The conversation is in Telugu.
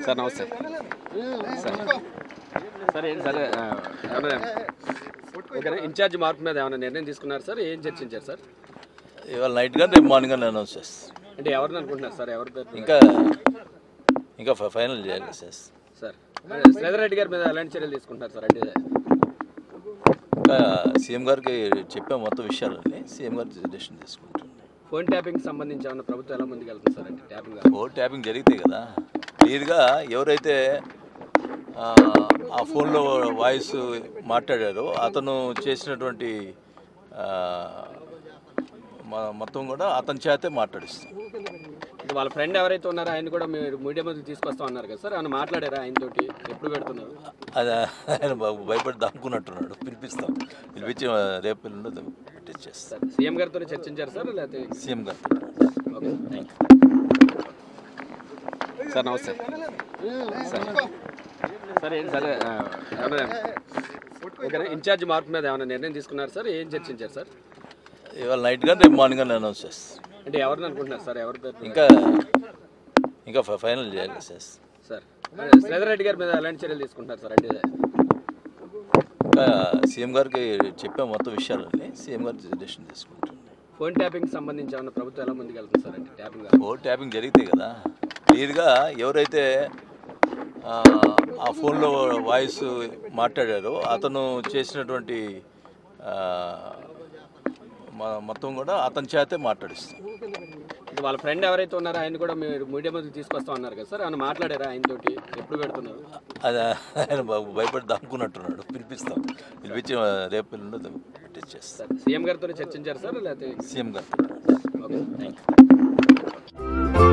సార్ నమస్తే సార్ సార్ ఏంటి సార్ ఆ, ఏమన్నా ఓకేనా ఇన్ఛార్జ్ మార్పు మీద ఏమైనా నిర్ణయం తీసుకున్నారు సార్ ఏం చర్చించారు సార్ ఇవాళ నైట్ కానీ రేపు మార్నింగ్ కానీ అనౌన్స్ చేస్తాం అంటే ఎవరిని అనుకుంటున్నారు సార్ ఎవరి పేరు ఇంకా ఇంకా ఫ- ఫైనల్ చేయాలి సార్ సార్ శ్రీధర్ రెడ్డి గారి మీద ఎలాంటి చర్యలు తీసుకుంటున్నారు సార్ అంటే ఇంకా సీఎం గారికి చెప్పే మొత్తం విషయాలన్నీ సీఎం గారు డెసిషన్ తీసుకుంటుంది ఫోన్ ట్యాపింగ్ సంబంధించి ఏమైనా ప్రభుత్వం ఎలా ముందుకు వెళ్తుంది సార్ అంటే ట్యాపింగ్ ఓ ట్యాపింగ్ జరిగితే కదా క్లియర్గా ఎవరైతే ఆ, ఆ ఫోన్లో వాయిస్ మాట్లాడారో అతను చేసినటువంటి ఆ, మ- మొత్తం కూడా అతని చేతే మాట్లాడిస్తాం అంటే వాళ్ళ ఫ్రెండ్ ఎవరైతే ఉన్నారో ఆయన కూడా మీరు మీడియా ముందుకు తీసుకొస్తా ఉన్నారు కదా సార్ ఆయన మాట్లాడారా ఆయనతోటి ఎప్పుడు పెడుతున్నారు అది ఆయన బాబు భయపడి దాక్కున్నట్టున్నాడు పిలిపిస్తాం పిలిపించి రేపు ఎల్లుండి చేస్తాం సార్ సీఎం గారితో చర్చించారు సార్ లేకపోతే సీఎం గారు ఓకే థ్యాంక్ యూ సార్ నమస్తే సార్ సార్ ఏంటి సార్ ఆ, ఏమన్నా ఓకేనా ఇన్ఛార్జ్ మార్పు మీద ఏమైనా నిర్ణయం తీసుకున్నారు సార్ ఏం చర్చించారు సార్ ఇవాళ నైట్ కానీ రేపు మార్నింగ్ కానీ అనౌన్స్ చేస్తాం అంటే ఎవరిని అనుకుంటున్నారు సార్ ఎవరి పేరు ఇంకా ఇంకా ఫ- ఫైనల్ చేయాలి సార్ సార్ శ్రీధర్ రెడ్డి గారి మీద ఎలాంటి చర్యలు తీసుకుంటున్నారు సార్ అంటే ఇంకా సీఎం గారికి చెప్పే మొత్తం విషయాలన్నీ సీఎం గారు డెసిషన్ తీసుకుంటుంది ఫోన్ ట్యాపింగ్ సంబంధించి ఏమైనా ప్రభుత్వం ఎలా ముందుకు వెళ్తుంది సార్ అంటే ట్యాపింగ్ ఓ ట్యాపింగ్ జరిగితే కదా క్లియర్గా ఎవరైతే ఆ, ఆ ఫోన్లో వాయిస్ మాట్లాడారో అతను చేసినటువంటి ఆ, మ- మొత్తం కూడా అతని చేతే మాట్లాడిస్తాం అంటే వాళ్ళ ఫ్రెండ్ ఎవరైతే ఉన్నారో ఆయన కూడా మీరు మీడియా ముందుకు తీసుకొస్తా ఉన్నారు కదా సార్ ఆయన మాట్లాడారా ఆయనతోటి ఎప్పుడు పెడుతున్నారు అది ఆయన బాబు భయపడి దాక్కున్నట్టున్నాడు పిలిపిస్తాం పిలిపించి రేపు ఎల్లుండి చేస్తాం సార్ సీఎం గారితో చర్చించారు సార్ లేకపోతే సీఎం గారు ఓకే థ్యాంక్ యూ